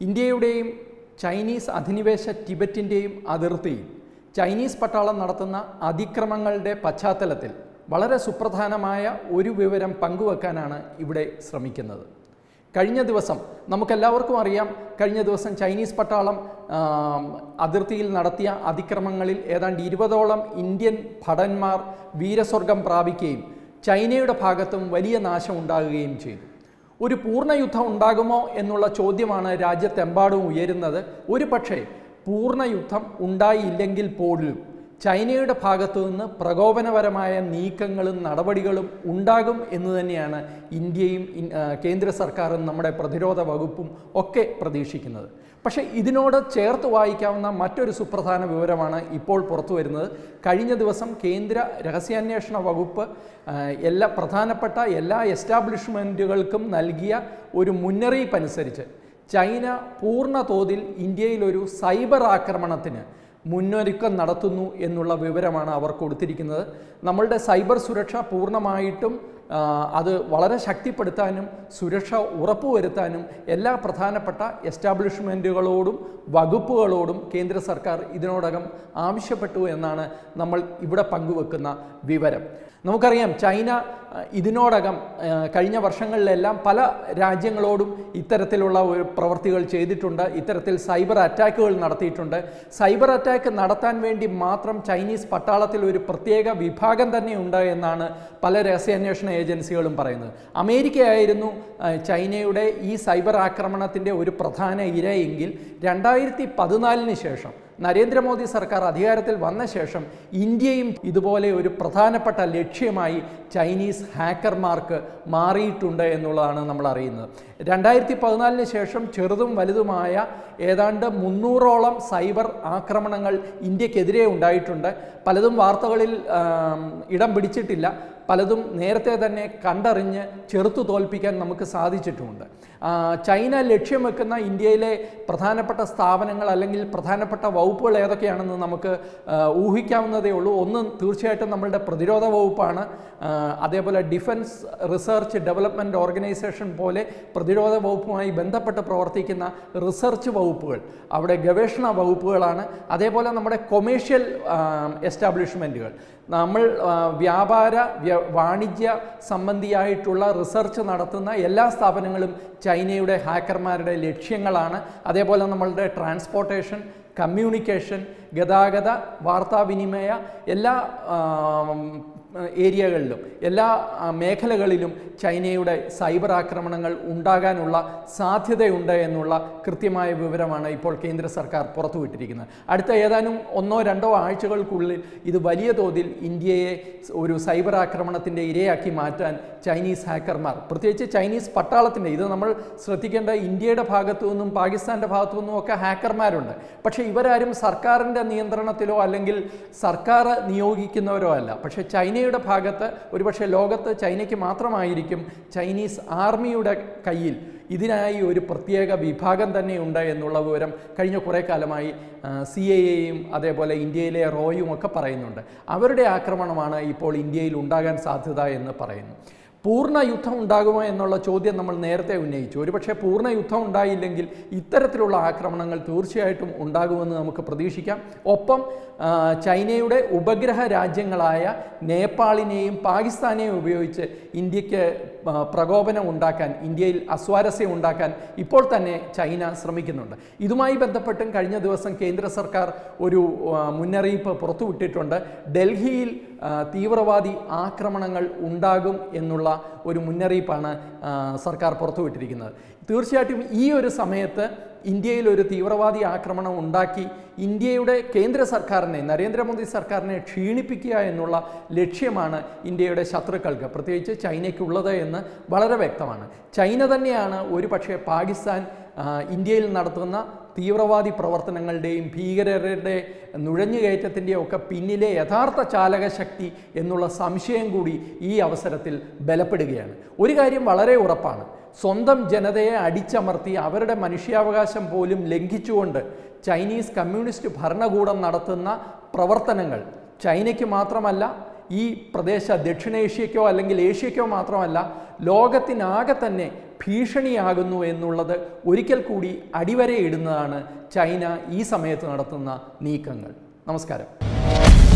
ഇന്ത്യയുടെയും ചൈനീസ് അധിനിവേശ ടിബറ്റിൻ്റെയും അതിർത്തിയിൽ ചൈനീസ് പട്ടാളം നടത്തുന്ന അതിക്രമങ്ങളുടെ പശ്ചാത്തലത്തിൽ വളരെ സുപ്രധാനമായ ഒരു വിവരം പങ്കുവെക്കാനാണ് ഇവിടെ ശ്രമിക്കുന്നത് കഴിഞ്ഞ ദിവസം നമുക്കെല്ലാവർക്കും അറിയാം കഴിഞ്ഞ ദിവസം ചൈനീസ് പട്ടാളം ആം, അതിർത്തിയിൽ നടത്തിയ അതിക്രമങ്ങളിൽ ഏതാണ്ട് ഇരുപതോളം ഇന്ത്യൻ ഭടന്മാർ വീരസ്വർഗം പ്രാപിക്കുകയും ചൈനയുടെ ഭാഗത്തും വലിയ നാശം ഉണ്ടാകുകയും ചെയ്തു ഒരു പൂർണ്ണ യുദ്ധം ഉണ്ടാകുമോ എന്നുള്ള ചോദ്യമാണ് രാജ്യത്തെമ്പാടും ഉയരുന്നത് ഒരു പക്ഷേ പൂർണ്ണ യുദ്ധം ഉണ്ടായില്ലെങ്കിൽ പോലും ചൈനയുടെ ഭാഗത്തു നിന്ന് പ്രകോപനപരമായ നീക്കങ്ങളും നടപടികളും ഉണ്ടാകും എന്ന് തന്നെയാണ് ഇന്ത്യയും ഇൻ- ആ, കേന്ദ്ര സർക്കാരും നമ്മുടെ പ്രതിരോധ വകുപ്പും ഒക്കെ പ്രതീക്ഷിക്കുന്നത് പക്ഷേ ഇതിനോട് ചേർത്ത് വായിക്കാവുന്ന മറ്റൊരു സുപ്രധാന വിവരമാണ് ഇപ്പോൾ പുറത്തു വരുന്നത് കഴിഞ്ഞ ദിവസം കേന്ദ്ര രഹസ്യാന്വേഷണ വകുപ്പ് ആ, എല്ലാ പ്രധാനപ്പെട്ട എല്ലാ എസ്റ്റാബ്ലിഷ്മെൻറ്റുകൾക്കും നൽകിയ ഒരു മുന്നറിയിപ്പ് അനുസരിച്ച് ചൈന പൂർണ്ണ തോതിൽ ഇന്ത്യയിലൊരു സൈബർ ആക്രമണത്തിന് മുന്നൊരുക്കം നടത്തുന്നു എന്നുള്ള വിവരമാണ് അവർ കൊടുത്തിരിക്കുന്നത് നമ്മളുടെ സൈബർ സുരക്ഷ പൂർണ്ണമായിട്ടും ആ, അത് വളരെ ശക്തിപ്പെടുത്താനും സുരക്ഷ ഉറപ്പുവരുത്താനും എല്ലാ പ്രധാനപ്പെട്ട എസ്റ്റാബ്ലിഷ്മെൻറ്റുകളോടും വകുപ്പുകളോടും കേന്ദ്ര സർക്കാർ ഇതിനോടകം ആവശ്യപ്പെട്ടു എന്നാണ് നമ്മൾ ഇവിടെ പങ്കുവെക്കുന്ന വിവരം നമുക്കറിയാം ചൈന ആ, ഇതിനോടകം ആ, കഴിഞ്ഞ വർഷങ്ങളിലെല്ലാം പല രാജ്യങ്ങളോടും ഇത്തരത്തിലുള്ള ഒരു പ്രവർത്തികൾ ചെയ്തിട്ടുണ്ട് ഇത്തരത്തിൽ സൈബർ അറ്റാക്കുകൾ നടത്തിയിട്ടുണ്ട് സൈബർ അറ്റാക്ക് നടത്താൻ വേണ്ടി മാത്രം ചൈനീസ് പട്ടാളത്തിൽ ഒരു പ്രത്യേക വിഭാഗം തന്നെ ഉണ്ട് എന്നാണ് പല രഹസ്യാന്വേഷണ ഏജൻസികളും പറയുന്നത് അമേരിക്കയായിരുന്നു ആ, ചൈനയുടെ ഈ സൈബർ ആക്രമണത്തിൻ്റെ ഒരു പ്രധാന ഇരയെങ്കിൽ രണ്ടായിരത്തി പതിനാലിന് ശേഷം നരേന്ദ്രമോദി സർക്കാർ അധികാരത്തിൽ വന്ന ശേഷം ഇന്ത്യയും ഇതുപോലെ ഒരു പ്രധാനപ്പെട്ട ലക്ഷ്യമായി ചൈനീസ് ഹാക്കർമാർക്ക് മാറിയിട്ടുണ്ട് എന്നുള്ളതാണ് നമ്മൾ അറിയുന്നത് രണ്ടായിരത്തി പതിനാലിന് ശേഷം ചെറുതും വലുതുമായ ഏതാണ്ട് മുന്നൂറോളം സൈബർ ആക്രമണങ്ങൾ ഇന്ത്യക്കെതിരെ ഉണ്ടായിട്ടുണ്ട് പലതും വാർത്തകളിൽ ആം, ഇടം പിടിച്ചിട്ടില്ല പലതും നേരത്തെ തന്നെ കണ്ടറിഞ്ഞ് ചെറുത്തു തോൽപ്പിക്കാൻ നമുക്ക് സാധിച്ചിട്ടുമുണ്ട് ആ, ചൈന ലക്ഷ്യം വെക്കുന്ന ഇന്ത്യയിലെ പ്രധാനപ്പെട്ട സ്ഥാപനങ്ങൾ അല്ലെങ്കിൽ പ്രധാനപ്പെട്ട വകുപ്പുകൾ ഏതൊക്കെയാണെന്ന് നമുക്ക് ആ, ഊഹിക്കാവുന്നതേ ഉള്ളൂ ഒന്ന് തീർച്ചയായിട്ടും നമ്മളുടെ പ്രതിരോധ വകുപ്പാണ് ആ, അതേപോലെ ഡിഫൻസ് റിസർച്ച് ഡെവലപ്മെൻറ്റ് ഓർഗനൈസേഷൻ പോലെ പ്രതിരോധ വകുപ്പുമായി ബന്ധപ്പെട്ട് പ്രവർത്തിക്കുന്ന റിസർച്ച് വകുപ്പുകൾ അവിടെ ഗവേഷണ വകുപ്പുകളാണ് അതേപോലെ നമ്മുടെ കൊമേഴ്ഷ്യൽ എസ്റ്റാബ്ലിഷ്മെൻറ്റുകൾ നമ്മൾ ആ, വ്യാപാര വ്യ വാണിജ്യ സംബന്ധിയായിട്ടുള്ള റിസർച്ച് നടത്തുന്ന എല്ലാ സ്ഥാപനങ്ങളും ചൈനയുടെ ഹാക്കർമാരുടെ ലക്ഷ്യങ്ങളാണ് അതേപോലെ നമ്മളുടെ ട്രാൻസ്പോർട്ടേഷൻ കമ്മ്യൂണിക്കേഷൻ ഗതാഗത വാർത്താവിനിമയ എല്ലാ ആം, ഏരിയകളിലും എല്ലാ ആ, മേഖലകളിലും ചൈനയുടെ സൈബർ ആക്രമണങ്ങൾ ഉണ്ടാകാനുള്ള സാധ്യതയുണ്ട് എന്നുള്ള കൃത്യമായ വിവരമാണ് ഇപ്പോൾ കേന്ദ്ര സർക്കാർ പുറത്തുവിട്ടിരിക്കുന്നത് അടുത്ത ഏതാനും ഒന്നോ രണ്ടോ ആഴ്ചകൾക്കുള്ളിൽ ഇത് വലിയ തോതിൽ ഇന്ത്യയെ ഒരു സൈബർ ആക്രമണത്തിൻ്റെ ഇരയാക്കി മാറ്റാൻ ചൈനീസ് ഹാക്കർമാർ പ്രത്യേകിച്ച് ചൈനീസ് പട്ടാളത്തിൻ്റെ ഇത് നമ്മൾ ശ്രദ്ധിക്കേണ്ട ഇന്ത്യയുടെ ഭാഗത്തു നിന്നും പാകിസ്ഥാൻ്റെ ഭാഗത്തു നിന്നും ഒക്കെ ഹാക്കർമാരുണ്ട് പക്ഷേ ഇവരാരും സർക്കാരിൻ്റെ നിയന്ത്രണത്തിലോ അല്ലെങ്കിൽ സർക്കാർ നിയോഗിക്കുന്നവരോ അല്ല പക്ഷേ ചൈനയുടെ ഭാഗത്ത് ഒരുപക്ഷെ ലോകത്ത് ചൈനയ്ക്ക് മാത്രമായിരിക്കും ചൈനീസ് ആർമിയുടെ കയ്യിൽ ഇതിനായി ഒരു പ്രത്യേക വിഭാഗം തന്നെയുണ്ട് എന്നുള്ള വിവരം കഴിഞ്ഞ കുറേ കാലമായി സി ഐ എയും അതേപോലെ ഇന്ത്യയിലെ റോയും ഒക്കെ പറയുന്നുണ്ട് അവരുടെ ആക്രമണമാണ് ഇപ്പോൾ ഇന്ത്യയിൽ ഉണ്ടാകാൻ സാധ്യത എന്ന് പറയുന്നു പൂർണ്ണ യുദ്ധം ഉണ്ടാകുമോ എന്നുള്ള ചോദ്യം നമ്മൾ നേരത്തെ ഉന്നയിച്ചു ഒരുപക്ഷെ പൂർണ്ണ യുദ്ധം ഉണ്ടായില്ലെങ്കിൽ ഇത്തരത്തിലുള്ള ആക്രമണങ്ങൾ തീർച്ചയായിട്ടും ഉണ്ടാകുമെന്ന് നമുക്ക് പ്രതീക്ഷിക്കാം ഒപ്പം ആ, ചൈനയുടെ ഉപഗ്രഹ രാജ്യങ്ങളായ നേപ്പാളിനെയും പാകിസ്ഥാനെയും ഉപയോഗിച്ച് ഇന്ത്യക്ക് ആ, പ്രകോപനം ഉണ്ടാക്കാൻ ഇന്ത്യയിൽ അസ്വാരസ്യം ഉണ്ടാക്കാൻ ഇപ്പോൾ തന്നെ ചൈന ശ്രമിക്കുന്നുണ്ട് ഇതുമായി ബന്ധപ്പെട്ടും കഴിഞ്ഞ ദിവസം കേന്ദ്ര സർക്കാർ ഒരു ആ, മുന്നറിയിപ്പ് പുറത്തുവിട്ടിട്ടുണ്ട് ഡൽഹിയിൽ ആ, തീവ്രവാദി ആക്രമണങ്ങൾ ഉണ്ടാകും എന്നുള്ള ഒരു മുന്നറിയിപ്പാണ് ആ, സർക്കാർ പുറത്തുവിട്ടിരിക്കുന്നത് തീർച്ചയായിട്ടും ഈ ഒരു സമയത്ത് ഇന്ത്യയിൽ ഒരു തീവ്രവാദി ആക്രമണം ഉണ്ടാക്കി ഇന്ത്യയുടെ കേന്ദ്ര സർക്കാരിനെ നരേന്ദ്രമോദി സർക്കാരിനെ ക്ഷീണിപ്പിക്കുക എന്നുള്ള ലക്ഷ്യമാണ് ഇന്ത്യയുടെ ശത്രുക്കൾക്ക് പ്രത്യേകിച്ച് ചൈനയ്ക്കുള്ളത് എന്ന് വളരെ വ്യക്തമാണ് ചൈന തന്നെയാണ് ഒരു പക്ഷേ പാകിസ്ഥാൻ ആ, ഇന്ത്യയിൽ നടത്തുന്ന തീവ്രവാദി പ്രവർത്തനങ്ങളുടെയും ഭീകരരുടെ നുഴഞ്ഞുകയറ്റത്തിൻ്റെയും ഒക്കെ പിന്നിലെ യഥാർത്ഥ ചാലകശക്തി എന്നുള്ള സംശയം കൂടി ഈ അവസരത്തിൽ ബലപ്പെടുകയാണ് ഒരു കാര്യം വളരെ ഉറപ്പാണ് സ്വന്തം ജനതയെ അടിച്ചമർത്തി അവരുടെ മനുഷ്യാവകാശം പോലും ലംഘിച്ചുകൊണ്ട് ചൈനീസ് കമ്മ്യൂണിസ്റ്റ് ഭരണകൂടം നടത്തുന്ന പ്രവർത്തനങ്ങൾ ചൈനയ്ക്ക് മാത്രമല്ല ഈ പ്രദേശ ദക്ഷിണേഷ്യക്കോ അല്ലെങ്കിൽ ഏഷ്യക്കോ മാത്രമല്ല ലോകത്തിനാകെ തന്നെ ഭീഷണിയാകുന്നു എന്നുള്ളത് ഒരിക്കൽ കൂടി അടിവരയിടുന്നതാണ് ചൈന ഈ സമയത്ത് നടത്തുന്ന നീക്കങ്ങൾ നമസ്കാരം